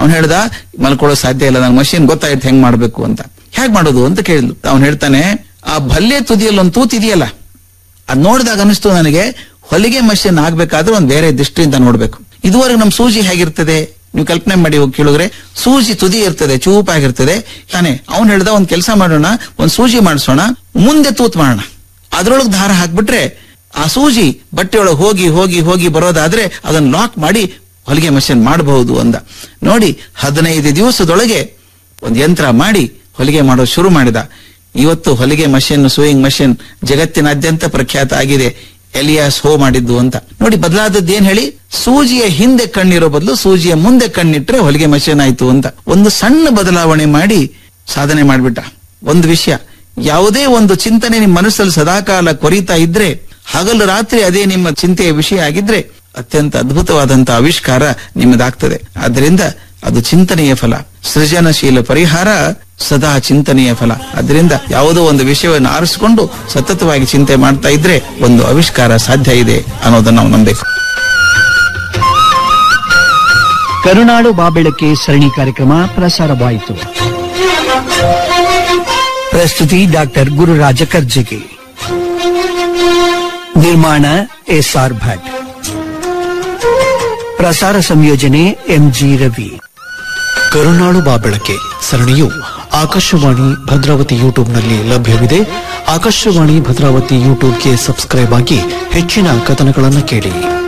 ಅವ್ನು ಹೇಳ್ದ ಮಲ್ಕೊಳ್ಳೋ ಸಾಧ್ಯ ಇಲ್ಲ ನನ್ ಮಷೀನ್ ಗೊತ್ತಾಯ್ತು ಹೆಂಗ್ ಮಾಡ್ಬೇಕು ಅಂತ ಹೇಗ್ ಮಾಡೋದು ಅಂತ ಕೇಳಿದ್ಲು ಅವ್ನು ಹೇಳ್ತಾನೆ ಆ ಭಲ್ಲೆ ತುದಿಯಲ್ಲಿ ಒಂದು ತೂತ್ ಇದೆಯಲ್ಲ ಅದ್ ನೋಡಿದಾಗ ಅನಿಸ್ತು ನನಗೆ ಹೊಲಿಗೆ ಮಷೀನ್ ಆಗ್ಬೇಕಾದ್ರೆ ಒಂದ್ ಬೇರೆ ದೃಷ್ಟಿಯಿಂದ ನೋಡ್ಬೇಕು ಇದುವರೆಗೆ ನಮ್ ಸೂಜಿ ಹೇಗಿರ್ತದೆ ನೀವು ಕಲ್ಪನೆ ಮಾಡಿ ಹೋಗಿ ಕೇಳಿದ್ರೆ ಸೂಜಿ ತುದಿ ಇರ್ತದೆ ಚೂಪಾಗಿರ್ತದೆ ತಾನೆ ಅವ್ನು ಹೇಳ್ದ ಒಂದ್ ಕೆಲಸ ಮಾಡೋಣ ಒಂದ್ ಸೂಜಿ ಮಾಡಿಸೋಣ ಮುಂದೆ ತೂತ್ ಮಾಡೋಣ ಅದ್ರೊಳಗೆ ದಾರ ಹಾಕ್ಬಿಟ್ರೆ ಆ ಸೂಜಿ ಬಟ್ಟೆ ಒಳಗೆ ಹೋಗಿ ಹೋಗಿ ಹೋಗಿ ಬರೋದಾದ್ರೆ ಅದನ್ನ ಲಾಕ್ ಮಾಡಿ ಹೊಲಿಗೆ ಮಷೀನ್ ಮಾಡಬಹುದು ಅಂದ ನೋಡಿ ಹದಿನೈದು ದಿವಸದೊಳಗೆ ಒಂದು ಯಂತ್ರ ಮಾಡಿ ಹೊಲಿಗೆ ಮಾಡೋದು ಶುರು ಮಾಡಿದ ಇವತ್ತು ಹೊಲಿಗೆ ಮಷೀನ್ ಸೂಯಿಂಗ್ ಮಷೀನ್ ಜಗತ್ತಿನಾದ್ಯಂತ ಪ್ರಖ್ಯಾತ ಆಗಿದೆ ಎಲಿಯಾಸ್ ಹೋ ಮಾಡಿದ್ದು ಅಂತ ನೋಡಿ ಬದಲಾದದ್ದು ಏನ್ ಹೇಳಿ ಸೂಜಿಯ ಹಿಂದೆ ಕಣ್ಣಿರೋ ಬದಲು ಸೂಜಿಯ ಮುಂದೆ ಕಣ್ಣಿಟ್ರೆ ಹೊಲಿಗೆ ಮಷೀನ್ ಆಯ್ತು ಅಂತ ಒಂದು ಸಣ್ಣ ಬದಲಾವಣೆ ಮಾಡಿ ಸಾಧನೆ ಮಾಡ್ಬಿಟ್ಟ ಒಂದು ವಿಷಯ ಯಾವುದೇ ಒಂದು ಚಿಂತನೆ ನಿಮ್ಮ ಮನಸ್ಸಲ್ಲಿ ಸದಾಕಾಲ ಕೊರೀತಾ ಇದ್ರೆ ಹಗಲು ರಾತ್ರಿ ಅದೇ ನಿಮ್ಮ ಚಿಂತೆಯ ವಿಷಯ ಆಗಿದ್ರೆ ಅತ್ಯಂತ ಅದ್ಭುತವಾದಂತ ಆವಿಷ್ಕಾರ ನಿಮ್ಮದಾಗ್ತದೆ ಆದ್ರಿಂದ ಅದು ಚಿಂತನೆಯ ಫಲ ಸೃಜನಶೀಲ ಪರಿಹಾರ ಸದಾ ಚಿಂತನೆಯ ಫಲ ಅದರಿಂದ ಯಾವುದೋ ಒಂದು ವಿಷಯವನ್ನು ಆರಿಸಿಕೊಂಡು ಸತತವಾಗಿ ಚಿಂತೆ ಮಾಡ್ತಾ ಇದ್ರೆ ಒಂದು ಆವಿಷ್ಕಾರ ಸಾಧ್ಯ ಇದೆ ಅನ್ನೋದನ್ನ ನಾವು ನಂಬೇಕು ಕರುನಾಡು ಬಾಬೆಳಕೆ ಸರಣಿ ಕಾರ್ಯಕ್ರಮ ಪ್ರಸಾರವಾಯಿತು ಪ್ರಸ್ತುತಿ ಡಾಕ್ಟರ್ ಗುರುರಾಜ ಕರ್ಜಿಗೆ ನಿರ್ಮಾಣ ಎಸ್ಆರ್ ಭಟ್ ಪ್ರಸಾರ ಸಂಯೋಜನೆ ಎಂಜಿ ರವಿ ಕರುನಾಡು ಬಾಬೆಳಕೆ ಸರಣಿಯು ಆಕಾಶವಾಣಿ ಭದ್ರಾವತಿ ಯೂಟ್ಯೂಬ್ನಲ್ಲಿ ಲಭ್ಯವಿದೆ ಆಕಾಶವಾಣಿ ಭದ್ರಾವತಿ ಯೂಟ್ಯೂಬ್ಗೆ ಸಬ್ಸ್ಕ್ರೈಬ್ ಆಗಿ ಹೆಚ್ಚಿನ ಕಥನಗಳನ್ನು ಕೇಳಿ